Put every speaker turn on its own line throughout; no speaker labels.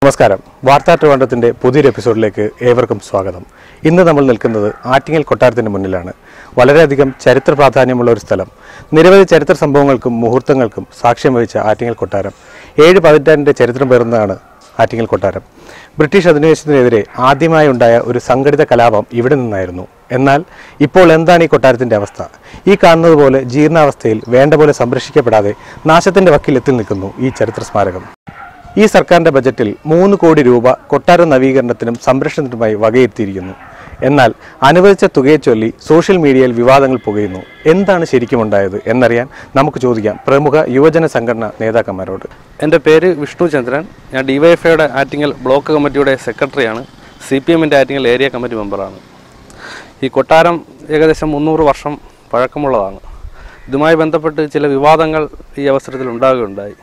നമസ്കാരം വാർത്താ ട്രിവാൻഡ്രത്തിന്റെ പുതിയൊരു എപ്പിസോഡിലേക്ക് ഏവർക്കും സ്വാഗതം ഇന്ന് നമ്മൾ നിൽക്കുന്നത് ആറ്റിങ്ങൽ കൊട്ടാരത്തിന് മുന്നിലാണ് വളരെയധികം ചരിത്ര പ്രാധാന്യമുള്ള ഒരു സ്ഥലം നിരവധി ചരിത്ര സംഭവങ്ങൾക്കും മുഹൂർത്തങ്ങൾക്കും സാക്ഷ്യം വഹിച്ച ആറ്റിങ്ങൽ കൊട്ടാരം ഏഴ് പതിറ്റാണ്ടിന്റെ ചരിത്രം പേർന്നതാണ് ആറ്റിങ്ങൽ കൊട്ടാരം ബ്രിട്ടീഷ് അധിനിവേശത്തിനെതിരെ ആദ്യമായി ഉണ്ടായ ഒരു സംഘടിത കലാപം ഇവിടെ നിന്നായിരുന്നു എന്നാൽ ഇപ്പോൾ എന്താണ് ഈ കൊട്ടാരത്തിന്റെ അവസ്ഥ ഈ കാണുന്നത് പോലെ ജീർണാവസ്ഥയിൽ വേണ്ട പോലെ സംരക്ഷിക്കപ്പെടാതെ നാശത്തിന്റെ വക്കിൽ എത്തി നിൽക്കുന്നു ഈ ചരിത്ര സ്മാരകം ഈ സർക്കാരിന്റെ ബജറ്റിൽ മൂന്ന് കോടി രൂപ കൊട്ടാര നവീകരണത്തിനും സംരക്ഷണത്തിനുമായി വകയിരുത്തിയിരിക്കുന്നു എന്നാൽ അനുവദിച്ച തുകയെ ചൊല്ലി സോഷ്യൽ മീഡിയയിൽ വിവാദങ്ങൾ പുകയുന്നു എന്താണ് ശരിക്കും ഉണ്ടായത് എന്നറിയാൻ നമുക്ക് ചോദിക്കാം പ്രമുഖ യുവജന സംഘടന നേതാക്കന്മാരോട്
എൻ്റെ പേര് വിഷ്ണു ചന്ദ്രൻ ഞാൻ ഡിവൈഎഫ്ഐയുടെ ആറ്റിങ്ങൽ ബ്ലോക്ക് കമ്മിറ്റിയുടെ സെക്രട്ടറിയാണ് സി പി എമ്മിൻ്റെ ആറ്റിങ്ങൽ ഏരിയ കമ്മിറ്റി മെമ്പറാണ് ഈ കൊട്ടാരം ഏകദേശം മുന്നൂറ് വർഷം പഴക്കമുള്ളതാണ് ഇതുമായി ബന്ധപ്പെട്ട് ചില വിവാദങ്ങൾ ഈ അവസരത്തിൽ ഉണ്ടാകുകയുണ്ടായി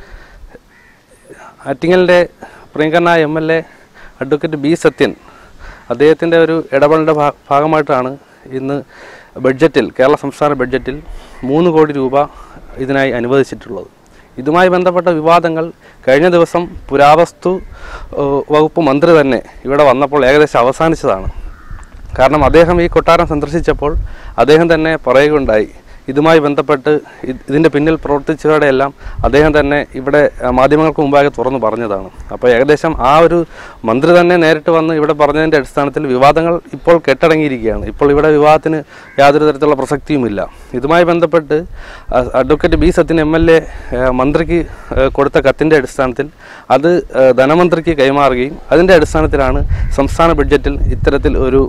ആറ്റിങ്ങലിൻ്റെ പ്രിയങ്കരനായ M L A advocate B Sathyan അദ്ദേഹത്തിൻ്റെ ഒരു ഇടപെടലിൻ്റെ ഭാ- ഭാഗമായിട്ടാണ് ഇന്ന് ബഡ്ജറ്റിൽ കേരള സംസ്ഥാന ബഡ്ജറ്റിൽ മൂന്ന് കോടി രൂപ ഇതിനായി അനുവദിച്ചിട്ടുള്ളത് ഇതുമായി ബന്ധപ്പെട്ട വിവാദങ്ങൾ കഴിഞ്ഞ ദിവസം പുരാവസ്തു ഏഹ്, വകുപ്പ് മന്ത്രി തന്നെ ഇവിടെ വന്നപ്പോൾ ഏകദേശം അവസാനിച്ചതാണ് കാരണം അദ്ദേഹം ഈ കൊട്ടാരം സന്ദർശിച്ചപ്പോൾ അദ്ദേഹം തന്നെ പറയുകയുണ്ടായി ഇതുമായി ബന്ധപ്പെട്ട് ഇത് ഇതിൻ്റെ പിന്നിൽ പ്രവർത്തിച്ചവരുടെ എല്ലാം അദ്ദേഹം തന്നെ ഇവിടെ അഹ്, മാധ്യമങ്ങൾക്ക് മുമ്പാകെ തുറന്നു പറഞ്ഞതാണ് അപ്പോൾ ഏകദേശം ആ ഒരു മന്ത്രി തന്നെ നേരിട്ട് വന്ന് ഇവിടെ പറഞ്ഞതിൻ്റെ അടിസ്ഥാനത്തിൽ വിവാദങ്ങൾ ഇപ്പോൾ കെട്ടടങ്ങിയിരിക്കുകയാണ് ഇപ്പോൾ ഇവിടെ വിവാദത്തിന് യാതൊരു തരത്തിലുള്ള പ്രസക്തിയുമില്ല ഇതുമായി ബന്ധപ്പെട്ട് അഹ്, advocate B Sathyan M L A മന്ത്രിക്ക് ഏഹ്, കൊടുത്ത കത്തിൻ്റെ അടിസ്ഥാനത്തിൽ അത് ഏഹ്, ധനമന്ത്രിക്ക് കൈമാറുകയും അതിൻ്റെ അടിസ്ഥാനത്തിലാണ് സംസ്ഥാന ബഡ്ജറ്റിൽ ഇത്തരത്തിൽ ഒരു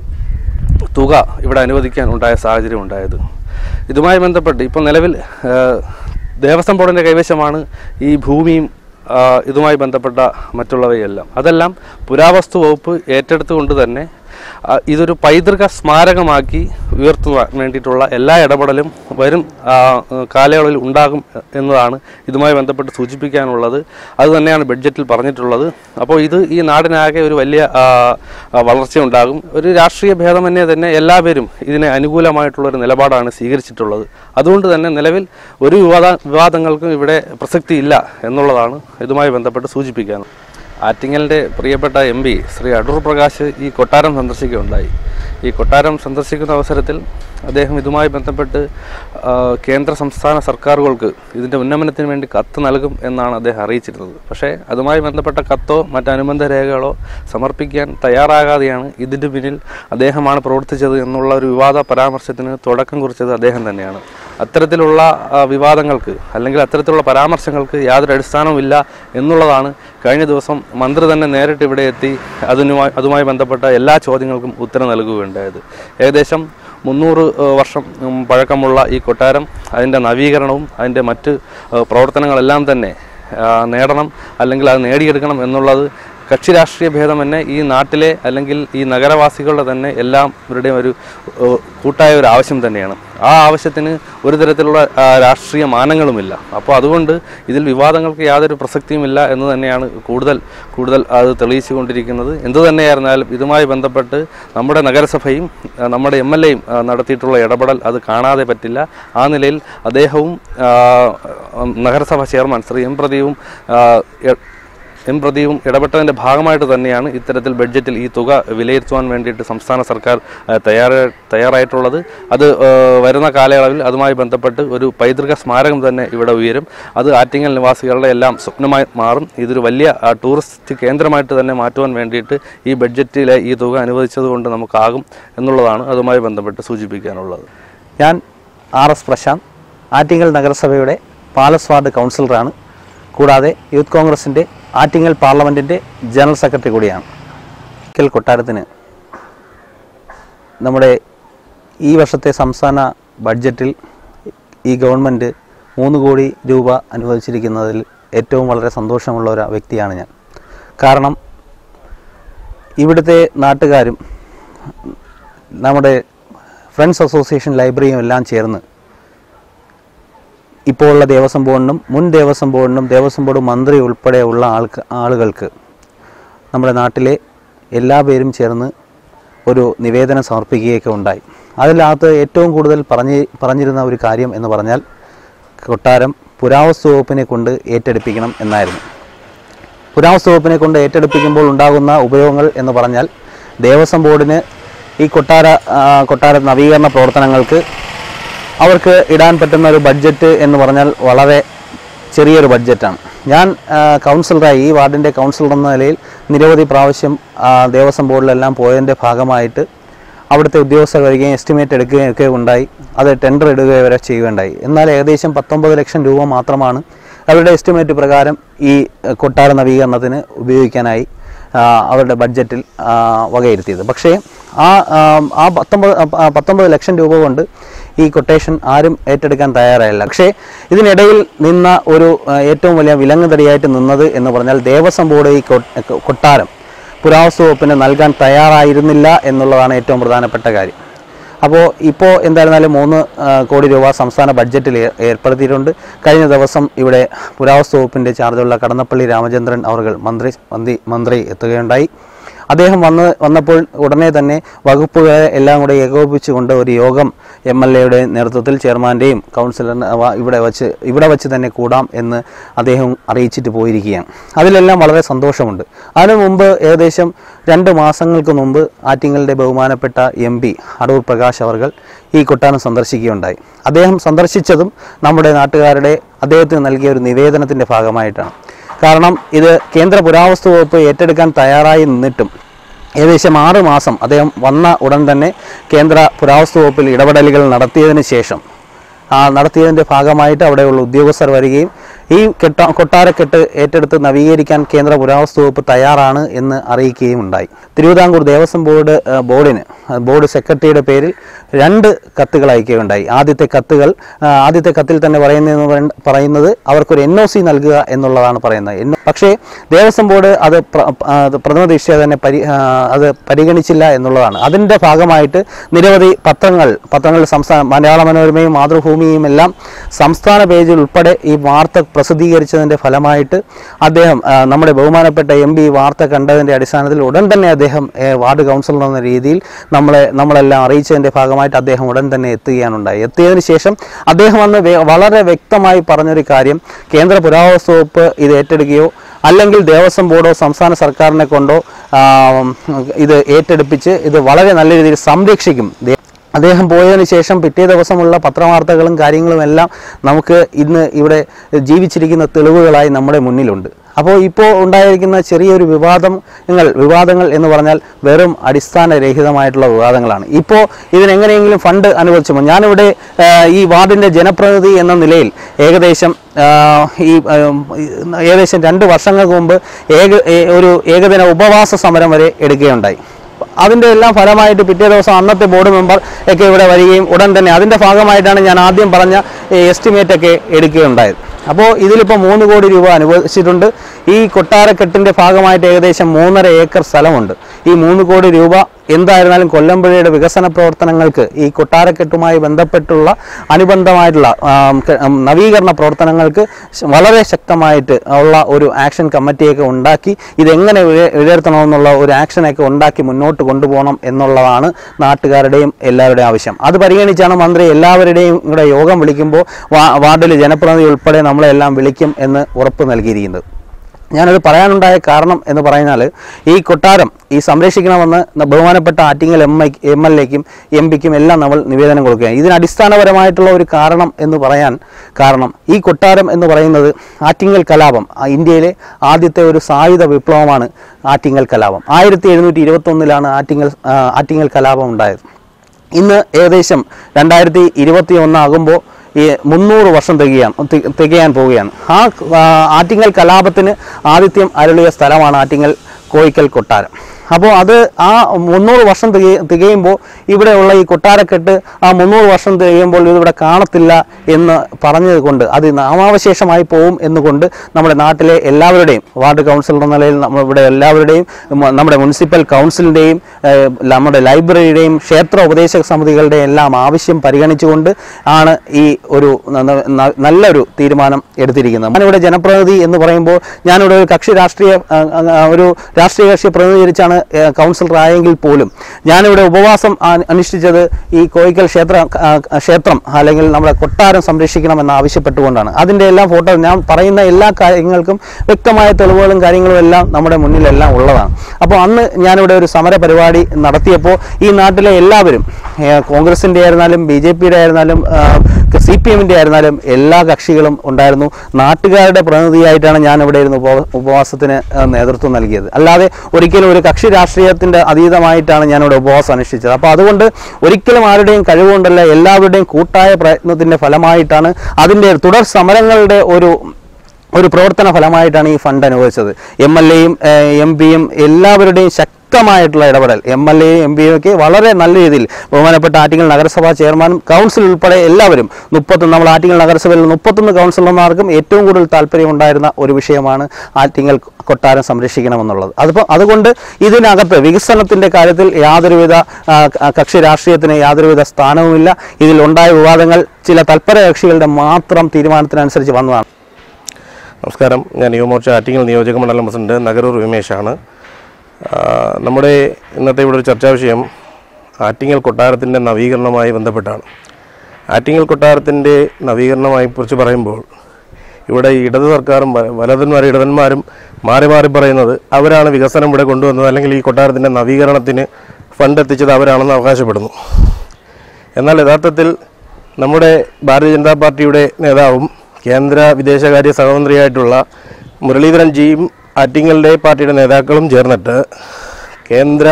തുക ഇവിടെ അനുവദിക്കാൻ ഉണ്ടായ സാഹചര്യം ഉണ്ടായത് ഇതുമായി ബന്ധപ്പെട്ട് ഇപ്പോൾ നിലവിൽ ഏഹ്, ദേവസ്വം ബോർഡിൻ്റെ കൈവശമാണ് ഈ ഭൂമിയും ആ, ഇതുമായി ബന്ധപ്പെട്ട മറ്റുള്ളവയെല്ലാം അതെല്ലാം പുരാവസ്തു വകുപ്പ് ഏറ്റെടുത്തുകൊണ്ട് തന്നെ ആ, ഇതൊരു പൈതൃക സ്മാരകമാക്കി ഉയർത്തുവാൻ വേണ്ടിയിട്ടുള്ള എല്ലാ ഇടപെടലും വരും ആ, കാലയളവിൽ ഉണ്ടാകും എന്നതാണ് ഇതുമായി ബന്ധപ്പെട്ട് സൂചിപ്പിക്കാനുള്ളത് അത് തന്നെയാണ് ബഡ്ജറ്റിൽ പറഞ്ഞിട്ടുള്ളത് അപ്പോൾ ഇത് ഈ നാടിനാകെ ഒരു വലിയ ആ, ആ, വളർച്ചയുണ്ടാകും ഒരു രാഷ്ട്രീയ ഭേദമന്യേ തന്നെ എല്ലാവരും ഇതിനെ അനുകൂലമായിട്ടുള്ള ഒരു നിലപാടാണ് സ്വീകരിച്ചിട്ടുള്ളത് അതുകൊണ്ട് തന്നെ നിലവിൽ ഒരു വിവാദ വിവാദങ്ങൾക്കും ഇവിടെ പ്രസക്തിയില്ല എന്നുള്ളതാണ് ഇതുമായി ബന്ധപ്പെട്ട് സൂചിപ്പിക്കാനുള്ളത് ആറ്റിങ്ങലിൻ്റെ പ്രിയപ്പെട്ട എം പി ശ്രീ അടൂർ പ്രകാശ് ഈ കൊട്ടാരം സന്ദർശിക്കുകയുണ്ടായി ഈ കൊട്ടാരം സന്ദർശിക്കുന്ന അവസരത്തിൽ അദ്ദേഹം ഇതുമായി ബന്ധപ്പെട്ട് ആ, കേന്ദ്ര സംസ്ഥാന സർക്കാരുകൾക്ക് ഇതിൻ്റെ ഉന്നമനത്തിന് വേണ്ടി കത്ത് നൽകും എന്നാണ് അദ്ദേഹം അറിയിച്ചിരുന്നത് പക്ഷേ അതുമായി ബന്ധപ്പെട്ട കത്തോ മറ്റ് അനുബന്ധ രേഖകളോ സമർപ്പിക്കാൻ തയ്യാറാകാതെയാണ് ഇതിൻ്റെ പിന്നിൽ അദ്ദേഹമാണ് പ്രവർത്തിച്ചത് എന്നുള്ള ഒരു വിവാദ പരാമർശത്തിന് തുടക്കം കുറിച്ചത് അദ്ദേഹം തന്നെയാണ് അത്തരത്തിലുള്ള ആ, വിവാദങ്ങൾക്ക് അല്ലെങ്കിൽ അത്തരത്തിലുള്ള പരാമർശങ്ങൾക്ക് യാതൊരു അടിസ്ഥാനവുമില്ല എന്നുള്ളതാണ് കഴിഞ്ഞ ദിവസം മന്ത്രി തന്നെ നേരിട്ട് ഇവിടെ എത്തി അതിനുമായി അതുമായി ബന്ധപ്പെട്ട എല്ലാ ചോദ്യങ്ങൾക്കും ഉത്തരം നൽകുകയുണ്ടായത് ഏകദേശം മുന്നൂറ് ഏഹ്, വർഷം ഉം, പഴക്കമുള്ള ഈ കൊട്ടാരം അതിൻ്റെ നവീകരണവും അതിൻ്റെ മറ്റ് ഏഹ്, പ്രവർത്തനങ്ങളെല്ലാം തന്നെ ആ, നേടണം അല്ലെങ്കിൽ അത് നേടിയെടുക്കണം എന്നുള്ളത് കക്ഷി രാഷ്ട്രീയ ഭേദമന്നെ ഈ നാട്ടിലെ അല്ലെങ്കിൽ ഈ നഗരവാസികളുടെ തന്നെ എല്ലാവരുടെയും ഒരു ഏഹ്, കൂട്ടായ ഒരു ആവശ്യം തന്നെയാണ് ആ ആവശ്യത്തിന് ഒരു തരത്തിലുള്ള ആ, രാഷ്ട്രീയ മാനങ്ങളുമില്ല അപ്പോൾ അതുകൊണ്ട് ഇതിൽ വിവാദങ്ങൾക്ക് യാതൊരു പ്രസക്തിയുമില്ല എന്ന് തന്നെയാണ് കൂടുതൽ കൂടുതൽ അത് തെളിയിച്ചു കൊണ്ടിരിക്കുന്നത് എന്തു തന്നെയായിരുന്നാലും ഇതുമായി ബന്ധപ്പെട്ട് നമ്മുടെ നഗരസഭയും ആ, നമ്മുടെ എം എൽ എയും നടത്തിയിട്ടുള്ള ഇടപെടൽ അത് കാണാതെ പറ്റില്ല ആ നിലയിൽ അദ്ദേഹവും ആ, നഗരസഭ ചെയർമാൻ ശ്രീ എം പ്രദീപും ആ, എ- എം പ്രദീപും ഇടപെട്ടതിൻ്റെ ഭാഗമായിട്ട് തന്നെയാണ് ഇത്തരത്തിൽ ബഡ്ജറ്റിൽ ഈ തുക വിലയിരുത്തുവാൻ വേണ്ടിയിട്ട് സംസ്ഥാന സർക്കാർ ആ, തയ്യാറ തയ്യാറായിട്ടുള്ളത് അത് ആ, വരുന്ന കാലയളവിൽ അതുമായി ബന്ധപ്പെട്ട് ഒരു പൈതൃക സ്മാരകം തന്നെ ഇവിടെ ഉയരും അത് ആറ്റിങ്ങൽ നിവാസികളുടെ എല്ലാം സ്വപ്നമായി മാറും ഇതൊരു വലിയ ആ, ടൂറിസ്റ്റ് കേന്ദ്രമായിട്ട് തന്നെ മാറ്റുവാൻ വേണ്ടിയിട്ട് ഈ ബഡ്ജറ്റിലെ ഈ തുക അനുവദിച്ചത് കൊണ്ട് നമുക്കാകും എന്നുള്ളതാണ് അതുമായി ബന്ധപ്പെട്ട് സൂചിപ്പിക്കാനുള്ളത്
ഞാൻ ആർ എസ് പ്രശാന്ത് ആറ്റിങ്ങൽ നഗരസഭയുടെ പാലസ് വാർഡ് കൗൺസിലറാണ് കൂടാതെ യൂത്ത് കോൺഗ്രസിൻ്റെ ആറ്റിങ്ങൽ പാർലമെൻറ്റിൻ്റെ ജനറൽ സെക്രട്ടറി കൂടിയാണ് ആറ്റിങ്ങൽ കൊട്ടാരത്തിന് നമ്മുടെ ഈ വർഷത്തെ സംസ്ഥാന ബഡ്ജറ്റിൽ ഈ ഗവൺമെൻറ് മൂന്ന് കോടി രൂപ അനുവദിച്ചിരിക്കുന്നതിൽ ഏറ്റവും വളരെ സന്തോഷമുള്ള ഒരു വ്യക്തിയാണ് ഞാൻ കാരണം ഇവിടുത്തെ നാട്ടുകാരും നമ്മുടെ ഫ്രണ്ട്സ് അസോസിയേഷൻ ലൈബ്രറിയും എല്ലാം ചേർന്ന് ഇപ്പോൾ ഉള്ള ദേവസ്വം ബോർഡിനും മുൻ ദേവസ്വം ബോർഡിനും ദേവസ്വം ബോർഡ് മന്ത്രി ഉൾപ്പെടെയുള്ള ആൾക്ക് ആളുകൾക്ക് നമ്മുടെ നാട്ടിലെ എല്ലാ പേരും ചേർന്ന് ഒരു നിവേദനം സമർപ്പിക്കുകയൊക്കെ ഉണ്ടായി അതിനകത്ത് ഏറ്റവും കൂടുതൽ പറഞ്ഞ് പറഞ്ഞിരുന്ന ഒരു കാര്യം എന്ന് പറഞ്ഞാൽ കൊട്ടാരം പുരാവസ്തു വകുപ്പിനെ കൊണ്ട് ഏറ്റെടുപ്പിക്കണം എന്നായിരുന്നു പുരാവസ്തു വകുപ്പിനെ കൊണ്ട് ഏറ്റെടുപ്പിക്കുമ്പോൾ ഉണ്ടാകുന്ന ഉപയോഗങ്ങൾ എന്ന് പറഞ്ഞാൽ ദേവസ്വം ബോർഡിന് ഈ കൊട്ടാര ആ, കൊട്ടാര നവീകരണ പ്രവർത്തനങ്ങൾക്ക് അവർക്ക് ഇടാൻ പറ്റുന്ന ഒരു ബഡ്ജറ്റ് എന്ന് പറഞ്ഞാൽ വളരെ ചെറിയൊരു ബഡ്ജറ്റാണ് ഞാൻ ആ, കൗൺസിലറായി ഈ വാർഡിൻ്റെ കൗൺസിലർ എന്ന നിലയിൽ നിരവധി പ്രാവശ്യം ആ, ദേവസ്വം ബോർഡിലെല്ലാം പോയതിൻ്റെ ഭാഗമായിട്ട് അവിടുത്തെ ഉദ്യോഗസ്ഥർ വരികയും എസ്റ്റിമേറ്റ് എടുക്കുകയും ഒക്കെ ഉണ്ടായി അത് ടെൻഡർ ഇടുകയും വരെ ചെയ്യുകയുണ്ടായി എന്നാൽ ഏകദേശം പത്തൊമ്പത് ലക്ഷം രൂപ മാത്രമാണ് അവരുടെ എസ്റ്റിമേറ്റ് പ്രകാരം ഈ ആ, കൊട്ടാര നവീകരണത്തിന് ഉപയോഗിക്കാനായി ആ, അവരുടെ ബഡ്ജറ്റിൽ ആ, വകയിരുത്തിയത് പക്ഷേ ആ ആ, ആ പത്തൊമ്പത് ആ, പത്തൊമ്പത് ലക്ഷം രൂപ കൊണ്ട് ഈ കൊട്ടേഷൻ ആരും ഏറ്റെടുക്കാൻ തയ്യാറായില്ല പക്ഷേ ഇതിനിടയിൽ നിന്ന ഒരു ആ, ഏറ്റവും വലിയ വിലങ്ങുതടിയായിട്ട് നിന്നത് എന്ന് പറഞ്ഞാൽ ദേവസ്വം ബോർഡ് ഈ കൊ- കൊട്ടാരം പുരാവസ്തു വകുപ്പിന് നൽകാൻ തയ്യാറായിരുന്നില്ല എന്നുള്ളതാണ് ഏറ്റവും പ്രധാനപ്പെട്ട കാര്യം അപ്പോൾ ഇപ്പോൾ എന്തായിരുന്നാലും മൂന്ന് ആ, കോടി രൂപ സംസ്ഥാന ബഡ്ജറ്റിൽ ഏ- ഏർപ്പെടുത്തിയിട്ടുണ്ട് കഴിഞ്ഞ ദിവസം ഇവിടെ പുരാവസ്തു വകുപ്പിൻ്റെ ചാർജുള്ള കടന്നപ്പള്ളി രാമചന്ദ്രൻ അവർ മന്ത്രി മന്ത്രി മന്ത്രി എത്തുകയുണ്ടായി അദ്ദേഹം വന്ന് വന്നപ്പോൾ ഉടനെ തന്നെ വകുപ്പുകളെ എല്ലാം കൂടെ ഏകോപിപ്പിച്ചുകൊണ്ട് ഒരു യോഗം എം എൽ എയുടെ നേതൃത്വത്തിൽ ചെയർമാൻ്റെയും കൗൺസിലറിന് അവ- ഇവിടെ വച്ച് ഇവിടെ വച്ച് തന്നെ കൂടാം എന്ന് അദ്ദേഹം അറിയിച്ചിട്ട് പോയിരിക്കുകയാണ് അതിലെല്ലാം വളരെ സന്തോഷമുണ്ട് അതിനു മുമ്പ് ഏകദേശം രണ്ട് മാസങ്ങൾക്ക് മുമ്പ് ആറ്റിങ്ങലിൻ്റെ ബഹുമാനപ്പെട്ട എം പി അടൂർ പ്രകാശ് അവർ ഈ കൊട്ടാരം സന്ദർശിക്കുകയുണ്ടായി അദ്ദേഹം സന്ദർശിച്ചതും നമ്മുടെ നാട്ടുകാരുടെ അദ്ദേഹത്തിന് നൽകിയ ഒരു നിവേദനത്തിൻ്റെ ഭാഗമായിട്ടാണ് കാരണം ഇത് കേന്ദ്ര പുരാവസ്തു വകുപ്പ് ഏറ്റെടുക്കാൻ തയ്യാറായി നിന്നിട്ടും ഏകദേശം ആറ് മാസം അദ്ദേഹം വന്ന ഉടൻ തന്നെ കേന്ദ്ര പുരാവസ്തു വകുപ്പിൽ ഇടപെടലുകൾ നടത്തിയതിന് ശേഷം ആ നടത്തിയതിൻ്റെ ഭാഗമായിട്ട് അവിടെയുള്ള ഉദ്യോഗസ്ഥർ വരികയും ഈ കെട്ട കൊട്ടാരക്കെട്ട് ഏറ്റെടുത്ത് നവീകരിക്കാൻ കേന്ദ്ര പുരാവസ്തു വകുപ്പ് തയ്യാറാണ് എന്ന് അറിയിക്കുകയും ഉണ്ടായി തിരുവിതാംകൂർ ദേവസ്വം ബോർഡ് ആ, ബോർഡിന് ആ, ബോർഡ് സെക്രട്ടറിയുടെ പേരിൽ രണ്ട് കത്തുകൾ അയക്കുകയുണ്ടായി ആദ്യത്തെ കത്തുകൾ ആ, ആദ്യത്തെ കത്തിൽ തന്നെ പറയുന്നതെന്ന് പറയ- പറയുന്നത് അവർക്കൊരു എൻ ഒ സി നൽകുക എന്നുള്ളതാണ് പറയുന്നത് എൻ- പക്ഷേ ദേവസ്വം ബോർഡ് അത് പ്ര- ആ, അത് പ്രഥമ ദൃഷ്ട്യാ തന്നെ പരി ആ, അത് പരിഗണിച്ചില്ല എന്നുള്ളതാണ് അതിൻ്റെ ഭാഗമായിട്ട് നിരവധി പത്രങ്ങൾ പത്രങ്ങൾ സംസ്ഥാന മലയാള മനോരമയും മാതൃഭൂമിയും എല്ലാം സംസ്ഥാന പേജിൽ ഉൾപ്പെടെ ഈ വാർത്ത പ്രസിദ്ധീകരിച്ചതിൻ്റെ ഫലമായിട്ട് അദ്ദേഹം ആ, നമ്മുടെ ബഹുമാനപ്പെട്ട എം പി വാർത്ത കണ്ടതിൻ്റെ അടിസ്ഥാനത്തിൽ ഉടൻ തന്നെ അദ്ദേഹം ഏ, വാർഡ് കൗൺസിലർ എന്ന രീതിയിൽ നമ്മളെ നമ്മളെല്ലാം അറിയിച്ചതിൻ്റെ ഭാഗമായിട്ട് അദ്ദേഹം ഉടൻ തന്നെ എത്തുകയാണ് ഉണ്ടായി എത്തിയതിന് ശേഷം അദ്ദേഹം അന്ന് വേ- വളരെ വ്യക്തമായി പറഞ്ഞൊരു കാര്യം കേന്ദ്ര പുരാവസ്തു വകുപ്പ് ഇത് ഏറ്റെടുക്കുകയോ അല്ലെങ്കിൽ ദേവസ്വം ബോർഡോ സംസ്ഥാന സർക്കാരിനെ കൊണ്ടോ ആ, ഇത് ഏറ്റെടുപ്പിച്ച് ഇത് വളരെ നല്ല രീതിയിൽ സംരക്ഷിക്കും ദേ- അദ്ദേഹം പോയതിനു ശേഷം പിറ്റേ ദിവസമുള്ള പത്രവാർത്തകളും കാര്യങ്ങളും എല്ലാം നമുക്ക് ഇന്ന് ഇവിടെ ജീവിച്ചിരിക്കുന്ന തെളിവുകളായി നമ്മുടെ മുന്നിലുണ്ട് അപ്പോൾ ഇപ്പോൾ ഉണ്ടായിരിക്കുന്ന ചെറിയൊരു വിവാദങ്ങൾ വിവാദങ്ങൾ എന്ന് പറഞ്ഞാൽ വെറും അടിസ്ഥാനരഹിതമായിട്ടുള്ള വിവാദങ്ങളാണ് ഇപ്പോൾ ഇതിനെങ്ങനെയെങ്കിലും ഫണ്ട് അനുവദിച്ചു ഞാനിവിടെ ആ, ഈ വാർഡിൻ്റെ ജനപ്രതിനിധി എന്ന നിലയിൽ ഏകദേശം ആ, ഈ ആ, ഏകദേശം രണ്ട് വർഷങ്ങൾക്ക് മുമ്പ് ഏക ഏ- ഒരു ഏകദിന ഉപവാസ സമരം വരെ എടുക്കുകയുണ്ടായി അതിൻ്റെ എല്ലാം ഫലമായിട്ട് പിറ്റേ ദിവസം അന്നത്തെ ബോർഡ് മെമ്പർ ഒക്കെ ഇവിടെ വരികയും ഉടൻ തന്നെ അതിൻ്റെ ഭാഗമായിട്ടാണ് ഞാൻ ആദ്യം പറഞ്ഞ എസ്റ്റിമേറ്റ് ഒക്കെ എടുക്കുകയുണ്ടായത് അപ്പോൾ ഇതിലിപ്പോൾ മൂന്ന് കോടി രൂപ അനുവദിച്ചിട്ടുണ്ട് ഈ കൊട്ടാരക്കെട്ടിൻ്റെ ഭാഗമായിട്ട് ഏകദേശം മൂന്നര ഏക്കർ സ്ഥലമുണ്ട് ഈ മൂന്ന് കോടി രൂപ എന്തായിരുന്നാലും കൊല്ലമ്പുഴയുടെ വികസന പ്രവർത്തനങ്ങൾക്ക് ഈ കൊട്ടാരക്കെട്ടുമായി ബന്ധപ്പെട്ടുള്ള അനുബന്ധമായിട്ടുള്ള ആം, ക- ആം, നവീകരണ പ്രവർത്തനങ്ങൾക്ക് ശ- വളരെ ശക്തമായിട്ട് ഉള്ള ഒരു ആക്ഷൻ കമ്മിറ്റിയൊക്കെ ഉണ്ടാക്കി ഇതെങ്ങനെ വില- വിലയിരുത്തണമെന്നുള്ള ഒരു ആക്ഷനൊക്കെ ഉണ്ടാക്കി മുന്നോട്ട് കൊണ്ടുപോകണം എന്നുള്ളതാണ് നാട്ടുകാരുടെയും എല്ലാവരുടെയും ആവശ്യം അത് പരിഗണിച്ചാണ് മന്ത്രി എല്ലാവരുടെയും കൂടെ യോഗം വിളിക്കുമ്പോൾ വാ വാർഡിൽ ജനപ്രതിനിധി ഉൾപ്പെടെ നമ്മളെല്ലാം വിളിക്കും എന്ന് ഉറപ്പ് നൽകിയിരിക്കുന്നത് ഞാനത് പറയാനുണ്ടായ കാരണം എന്ന് പറഞ്ഞാൽ ഈ കൊട്ടാരം ഈ സംരക്ഷിക്കണമെന്ന് ന- ബഹുമാനപ്പെട്ട Attingal M I M L എക്കും എം പിക്കും എല്ലാം നമ്മൾ നിവേദനം കൊടുക്കുകയാണ് ഇതിന് അടിസ്ഥാനപരമായിട്ടുള്ള ഒരു കാരണം എന്ന് പറയാൻ കാരണം ഈ കൊട്ടാരം എന്ന് പറയുന്നത് ആറ്റിങ്ങൽ കലാപം ആ ഇന്ത്യയിലെ ആദ്യത്തെ ഒരു സായുധ വിപ്ലവമാണ് ആറ്റിങ്ങൽ കലാപം ആയിരത്തി എഴുന്നൂറ്റി ഇരുപത്തൊന്നിലാണ് ആറ്റിങ്ങൽ ആ, ആറ്റിങ്ങൽ കലാപം ഉണ്ടായത് ഇന്ന് ഏകദേശം രണ്ടായിരത്തി ഇരുപത്തി ഒന്നാകുമ്പോൾ ഈ മുന്നൂറ് വർഷം തികയാണ് തി- തികയാൻ പോവുകയാണ് ആ ആ, ആറ്റിങ്ങൽ കലാപത്തിന് ആതിഥ്യം അരുളിയ സ്ഥലമാണ് ആറ്റിങ്ങൽ കോയിക്കൽ കൊട്ടാരം അപ്പോൾ അത് ആ മുന്നൂറ് വർഷം തിക തികയുമ്പോൾ ഇവിടെയുള്ള ഈ കൊട്ടാരക്കെട്ട് ആ മുന്നൂറ് വർഷം തികയുമ്പോൾ ഇതിവിടെ കാണത്തില്ല എന്ന് പറഞ്ഞത് കൊണ്ട് അത് നാമാവശേഷമായി പോവും എന്നുകൊണ്ട് നമ്മുടെ നാട്ടിലെ എല്ലാവരുടെയും വാർഡ് കൗൺസിലർ എന്ന നിലയിൽ നമ്മൾ ഇവിടെ എല്ലാവരുടെയും മ- നമ്മുടെ മുനിസിപ്പൽ കൗൺസിലിൻ്റെയും ഏഹ്, നമ്മുടെ ലൈബ്രറിയുടെയും ക്ഷേത്ര ഉപദേശക സമിതികളുടെയും എല്ലാം ആവശ്യം പരിഗണിച്ചുകൊണ്ട് ആണ് ഈ ഒരു ന- ന- ന- നല്ലൊരു തീരുമാനം എടുത്തിരിക്കുന്നത് ഞാനിവിടെ ജനപ്രതിനിധി എന്ന് പറയുമ്പോൾ ഞാനിവിടെ ഒരു കക്ഷി രാഷ്ട്രീയ ആ, ആ, ഒരു രാഷ്ട്രീയ കക്ഷിയെ പ്രതിനിധീകരിച്ചാണ് ഏഹ്, കൗൺസിലർ ആയെങ്കിൽ പോലും ഞാനിവിടെ ഉപവാസം ആ- അനുഷ്ഠിച്ചത് ഈ കോയിക്കൽ ക്ഷേത്ര ആ, ക്ഷേത്രം അല്ലെങ്കിൽ നമ്മുടെ കൊട്ടാരം സംരക്ഷിക്കണമെന്ന് ആവശ്യപ്പെട്ടുകൊണ്ടാണ് അതിൻ്റെ എല്ലാ ഫോട്ടോ ഞാൻ പറയുന്ന എല്ലാ കാര്യങ്ങൾക്കും വ്യക്തമായ തെളിവുകളും കാര്യങ്ങളും എല്ലാം നമ്മുടെ മുന്നിലെല്ലാം ഉള്ളതാണ് അപ്പോൾ അന്ന് ഞാനിവിടെ ഒരു സമര പരിപാടി നടത്തിയപ്പോൾ ഈ നാട്ടിലെ എല്ലാവരും ഏഹ്, കോൺഗ്രസിൻ്റെ ആയിരുന്നാലും ബി ജെ പിയുടെ ആയിരുന്നാലും സി പി എമ്മിൻ്റെ ആയിരുന്നാലും എല്ലാ കക്ഷികളും ഉണ്ടായിരുന്നു നാട്ടുകാരുടെ പ്രതിനിധിയായിട്ടാണ് ഞാൻ ഇവിടെ ഇരുന്ന് ഉപവ- ഉപവാസത്തിന് ഏഹ്, നേതൃത്വം നൽകിയത് അല്ലാതെ ഒരിക്കലും ഒരു കക്ഷി രാഷ്ട്രീയത്തിൻ്റെ അതീതമായിട്ടാണ് ഞാനിവിടെ ഉപവാസം അനുഷ്ഠിച്ചത് അപ്പോൾ അതുകൊണ്ട് ഒരിക്കലും ആരുടെയും കഴിവുകൊണ്ടല്ല എല്ലാവരുടെയും കൂട്ടായ പ്രയത്നത്തിൻ്റെ ഫലമായിട്ടാണ് അതിൻ്റെ തുടർ സമരങ്ങളുടെ ഒരു ഒരു പ്രവർത്തന ഫലമായിട്ടാണ് ഈ ഫണ്ട് അനുവദിച്ചത് എം എൽ എയും എം പിയും എല്ലാവരുടെയും ശക്തമായിട്ടുള്ള ഇടപെടൽ എം എൽ എയും എം പിയും ഒക്കെ വളരെ നല്ല രീതിയിൽ ബഹുമാനപ്പെട്ട ആറ്റിങ്ങൽ നഗരസഭാ ചെയർമാനും കൗൺസിൽ ഉൾപ്പെടെ എല്ലാവരും മുപ്പത്തൊന്ന് നമ്മൾ ആറ്റിങ്ങൽ നഗരസഭയിൽ മുപ്പത്തൊന്ന് കൗൺസിലർമാർക്കും ഏറ്റവും കൂടുതൽ താല്പര്യമുണ്ടായിരുന്ന ഒരു വിഷയമാണ് ആറ്റിങ്ങൽ കൊട്ടാരം സംരക്ഷിക്കണമെന്നുള്ളത് അതിപ്പോൾ അതുകൊണ്ട് ഇതിനകത്ത് വികസനത്തിൻ്റെ കാര്യത്തിൽ യാതൊരുവിധ ആ, ക- കക്ഷി രാഷ്ട്രീയത്തിന് യാതൊരുവിധ സ്ഥാനവുമില്ല ഇതിൽ ഉണ്ടായ വിവാദങ്ങൾ ചില തൽപര കക്ഷികളുടെ മാത്രം തീരുമാനത്തിനനുസരിച്ച് വന്നതാണ്
നമസ്കാരം ഞാൻ യുവമോർച്ച ആറ്റിങ്ങൽ നിയോജക മണ്ഡലം പ്രസിഡന്റ് നഗരൂർ വിമേഷാണ് ആ, നമ്മുടെ ഇന്നത്തെ ഇവിടെ ഒരു ചർച്ചാ വിഷയം ആറ്റിങ്ങൽ കൊട്ടാരത്തിൻ്റെ നവീകരണവുമായി ബന്ധപ്പെട്ടാണ് ആറ്റിങ്ങൽ കൊട്ടാരത്തിൻ്റെ നവീകരണമായി കുറിച്ച് പറയുമ്പോൾ ഇവിടെ ഇടത് സർക്കാരും വ- വലതന്മാരും ഇടതന്മാരും മാറി മാറി പറയുന്നത് അവരാണ് വികസനം ഇവിടെ കൊണ്ടുവന്നത് അല്ലെങ്കിൽ ഈ കൊട്ടാരത്തിൻ്റെ നവീകരണത്തിന് ഫണ്ട് എത്തിച്ചത് അവരാണെന്ന് അവകാശപ്പെടുന്നു എന്നാൽ യഥാർത്ഥത്തിൽ നമ്മുടെ ഭാരതീയ ജനതാ പാർട്ടിയുടെ നേതാവും കേന്ദ്ര വിദേശകാര്യ സഹമന്ത്രിയായിട്ടുള്ള മുരളീധരൻ ജിയും ആറ്റിങ്ങലിൻ്റെ പാർട്ടിയുടെ നേതാക്കളും ചേർന്നിട്ട് കേന്ദ്ര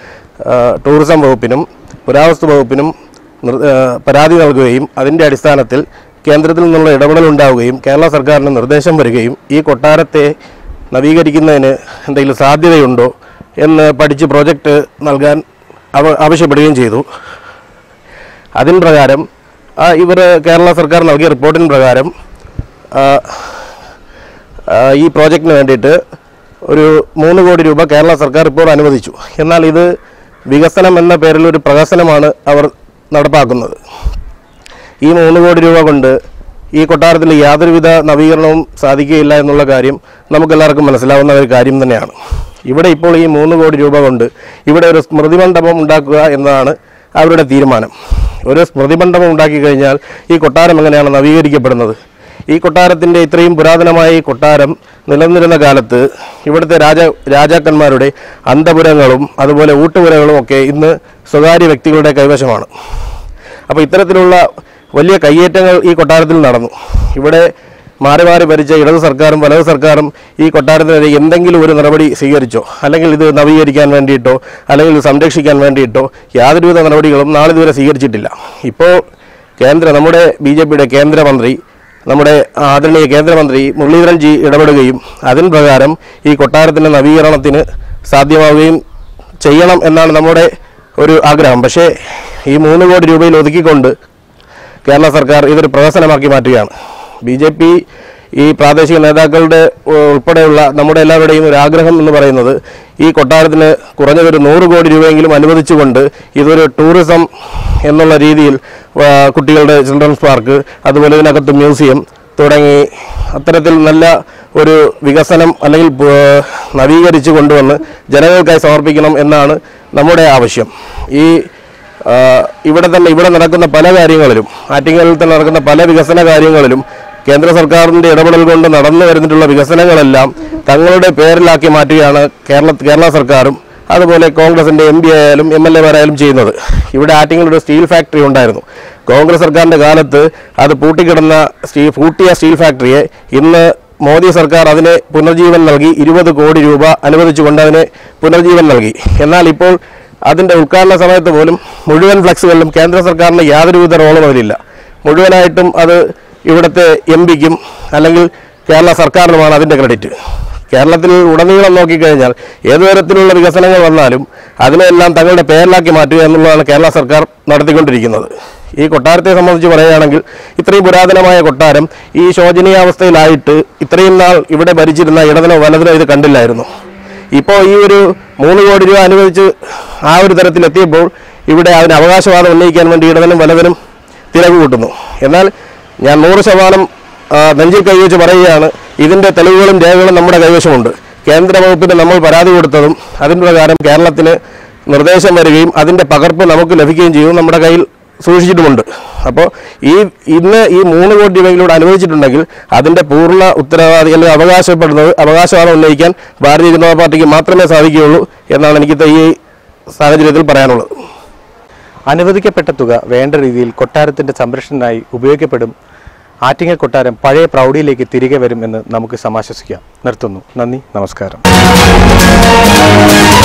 ആ, ടൂറിസം വകുപ്പിനും പുരാവസ്തു വകുപ്പിനും നിർ- ആ, പരാതി നൽകുകയും അതിൻ്റെ അടിസ്ഥാനത്തിൽ കേന്ദ്രത്തിൽ നിന്നുള്ള ഇടപെടൽ ഉണ്ടാവുകയും കേരള സർക്കാരിന് നിർദ്ദേശം വരികയും ഈ കൊട്ടാരത്തെ നവീകരിക്കുന്നതിന് എന്തെങ്കിലും സാധ്യതയുണ്ടോ എന്ന് പഠിച്ച് പ്രോജക്റ്റ് നൽകാൻ അവ ആവശ്യപ്പെടുകയും ചെയ്തു അതിൻ പ്രകാരം ആ, ഇവർ കേരള സർക്കാർ നൽകിയ റിപ്പോർട്ടിന് പ്രകാരം ആ, ആ, ഈ പ്രോജക്റ്റിന് വേണ്ടിയിട്ട് ഒരു മൂന്ന് കോടി രൂപ കേരള സർക്കാർ ഇപ്പോൾ അനുവദിച്ചു എന്നാൽ ഇത് വികസനം എന്ന പേരിൽ ഒരു പ്രഹസനമാണ് അവർ നടപ്പാക്കുന്നത് ഈ മൂന്ന് കോടി രൂപ കൊണ്ട് ഈ കൊട്ടാരത്തിൽ യാതൊരുവിധ നവീകരണവും സാധിക്കുകയില്ല എന്നുള്ള കാര്യം നമുക്കെല്ലാവർക്കും മനസ്സിലാവുന്ന ഒരു കാര്യം തന്നെയാണ് ഇവിടെ ഇപ്പോൾ ഈ മൂന്ന് കോടി രൂപ കൊണ്ട് ഇവിടെ ഒരു സ്മൃതി മണ്ഡപം ഉണ്ടാക്കുക എന്നതാണ് അവരുടെ തീരുമാനം ഒരു സ്മൃതി മണ്ഡപം ഉണ്ടാക്കി കഴിഞ്ഞാൽ ഈ കൊട്ടാരം എങ്ങനെയാണ് നവീകരിക്കപ്പെടുന്നത് ഈ കൊട്ടാരത്തിൻ്റെ ഇത്രയും പുരാതനമായ ഈ കൊട്ടാരം നിലനിന്നിരുന്ന കാലത്ത് ഇവിടുത്തെ രാജ രാജാക്കന്മാരുടെ അന്തപുരങ്ങളും അതുപോലെ ഊട്ടുപുരകളും ഒക്കെ ഇന്ന് സ്വകാര്യ വ്യക്തികളുടെ കൈവശമാണ് അപ്പോൾ ഇത്തരത്തിലുള്ള വലിയ കയ്യേറ്റങ്ങൾ ഈ കൊട്ടാരത്തിൽ നടന്നു ഇവിടെ മാറി മാറി ഭരിച്ച ഇടത് സർക്കാരും വലത് സർക്കാരും ഈ കൊട്ടാരത്തിനെതിരെ എന്തെങ്കിലും ഒരു നടപടി സ്വീകരിച്ചോ അല്ലെങ്കിൽ ഇത് നവീകരിക്കാൻ വേണ്ടിയിട്ടോ അല്ലെങ്കിൽ ഇത് സംരക്ഷിക്കാൻ വേണ്ടിയിട്ടോ യാതൊരുവിധ നടപടികളും നാളിതുവരെ സ്വീകരിച്ചിട്ടില്ല ഇപ്പോൾ കേന്ദ്ര നമ്മുടെ ബി ജെ പിയുടെ കേന്ദ്രമന്ത്രി നമ്മുടെ ആദരണീയ കേന്ദ്രമന്ത്രി മുരളീധരൻ ജി ഇടപെടുകയും അതിൻ പ്രകാരം ഈ കൊട്ടാരത്തിൻ്റെ നവീകരണത്തിന് സാധ്യമാവുകയും ചെയ്യണം എന്നാണ് നമ്മുടെ ഒരു ആഗ്രഹം പക്ഷേ ഈ മൂന്ന് കോടി രൂപയിൽ ഒതുക്കിക്കൊണ്ട് കേരള സർക്കാർ ഇതൊരു പ്രഹസനമാക്കി മാറ്റുകയാണ് ബി ജെ പി ഈ പ്രാദേശിക നേതാക്കളുടെ ഉ- ഉൾപ്പെടെയുള്ള നമ്മുടെ എല്ലാവരുടെയും ഒരു ആഗ്രഹം എന്ന് പറയുന്നത് ഈ കൊട്ടാരത്തിന് കുറഞ്ഞതൊരു നൂറ് കോടി രൂപയെങ്കിലും അനുവദിച്ചുകൊണ്ട് ഇതൊരു ടൂറിസം എന്നുള്ള രീതിയിൽ ആ, കുട്ടികളുടെ ചിൽഡ്രൻസ് പാർക്ക് അതുപോലെ ഇതിനകത്ത് മ്യൂസിയം തുടങ്ങി അത്തരത്തിൽ നല്ല ഒരു വികസനം അല്ലെങ്കിൽ പ്- നവീകരിച്ച് കൊണ്ടുവന്ന് ജനങ്ങൾക്കായി സമർപ്പിക്കണം എന്നാണ് നമ്മുടെ ആവശ്യം ഈ ആ, ഇവിടെ തന്നെ ഇവിടെ നടക്കുന്ന പല കാര്യങ്ങളിലും ആറ്റിങ്ങലിൽ തന്നെ നടക്കുന്ന പല വികസന കാര്യങ്ങളിലും കേന്ദ്ര സർക്കാരിൻ്റെ ഇടപെടൽ കൊണ്ട് നടന്നു വരുന്നിട്ടുള്ള വികസനങ്ങളെല്ലാം തങ്ങളുടെ പേരിലാക്കി മാറ്റുകയാണ് കേരള കേരള സർക്കാരും അതുപോലെ കോൺഗ്രസിൻ്റെ എം പി ആയാലും എം എൽ എമാരായാലും ചെയ്യുന്നത് ഇവിടെ ആറ്റിങ്ങൽ ഒരു സ്റ്റീൽ ഫാക്ടറി ഉണ്ടായിരുന്നു കോൺഗ്രസ് സർക്കാരിൻ്റെ കാലത്ത് അത് പൂട്ടിക്കിടന്ന സ്റ്റീ പൂട്ടിയ സ്റ്റീൽ ഫാക്ടറിയെ ഇന്ന് മോദി സർക്കാർ അതിന് പുനർജീവൻ നൽകി ഇരുപത് കോടി രൂപ അനുവദിച്ചുകൊണ്ട് അതിന് പുനർജീവൻ നൽകി എന്നാൽ ഇപ്പോൾ അതിൻ്റെ ഉദ്ഘാടന സമയത്ത് പോലും മുഴുവൻ ഫ്ലക്സുകളിലും കേന്ദ്ര സർക്കാരിന് യാതൊരുവിധ റോളും അതിലില്ല മുഴുവനായിട്ടും അത് ഇവിടുത്തെ എം പിക്കും അല്ലെങ്കിൽ കേരള സർക്കാരിനുമാണ് അതിൻ്റെ ക്രെഡിറ്റ് കേരളത്തിൽ ഉടനീളം നോക്കിക്കഴിഞ്ഞാൽ ഏതു തരത്തിലുള്ള വികസനങ്ങൾ വന്നാലും അതിനെല്ലാം തങ്ങളുടെ പേരിലാക്കി മാറ്റുക എന്നുള്ളതാണ് കേരള സർക്കാർ നടത്തിക്കൊണ്ടിരിക്കുന്നത് ഈ കൊട്ടാരത്തെ സംബന്ധിച്ച് പറയുകയാണെങ്കിൽ ഇത്രയും പുരാതനമായ കൊട്ടാരം ഈ ശോചനീയാവസ്ഥയിലായിട്ട് ഇത്രയും നാൾ ഇവിടെ ഭരിച്ചിരുന്ന ഇടതിനോ വലതിനോ ഇത് കണ്ടില്ലായിരുന്നു ഇപ്പോൾ ഈ ഒരു മൂന്ന് കോടി രൂപ അനുവദിച്ച് ആ ഒരു തരത്തിലെത്തിയപ്പോൾ ഇവിടെ അതിന് അവകാശവാദം ഉന്നയിക്കാൻ വേണ്ടി ഇടതിനും വലതിനും തിരക്ക് കൂട്ടുന്നു എന്നാൽ ഞാൻ നൂറ് ശതമാനം ആ, നെഞ്ചിൽ കൈവച്ച് പറയുകയാണ് ഇതിൻ്റെ തെളിവുകളും രേഖകളും നമ്മുടെ കൈവശമുണ്ട്
കേന്ദ്ര വകുപ്പിന് നമ്മൾ പരാതി കൊടുത്തതും അതിന് പ്രകാരം കേരളത്തിന് നിർദ്ദേശം വരികയും അതിൻ്റെ പകർപ്പ് നമുക്ക് ലഭിക്കുകയും ചെയ്യും നമ്മുടെ കയ്യിൽ സൂക്ഷിച്ചിട്ടുമുണ്ട് അപ്പോൾ ഈ ഇന്ന് ഈ മൂന്ന് കോടി രൂപയിലൂടെ അനുവദിച്ചിട്ടുണ്ടെങ്കിൽ അതിൻ്റെ പൂർണ്ണ ഉത്തരവാദി അല്ലെങ്കിൽ അവകാശപ്പെടുന്നത് അവകാശവാദം ഉന്നയിക്കാൻ ഭാരതീയ ജനതാ പാർട്ടിക്ക് മാത്രമേ സാധിക്കുകയുള്ളൂ എന്നാണ് എനിക്ക് ഈ സാഹചര്യത്തിൽ പറയാനുള്ളത്
അനുവദിക്കപ്പെട്ട തുക വേണ്ട രീതിയിൽ കൊട്ടാരത്തിന്റെ സംരക്ഷണത്തിനായി ഉപയോഗിക്കപ്പെടും ആറ്റിങ്ങൽ കൊട്ടാരം പഴയ പ്രൗഢിയിലേക്ക് തിരികെ വരും എന്ന് നമുക്ക് സമാശ്വസിക്കാം നിർത്തുന്നു നന്ദി നമസ്കാരം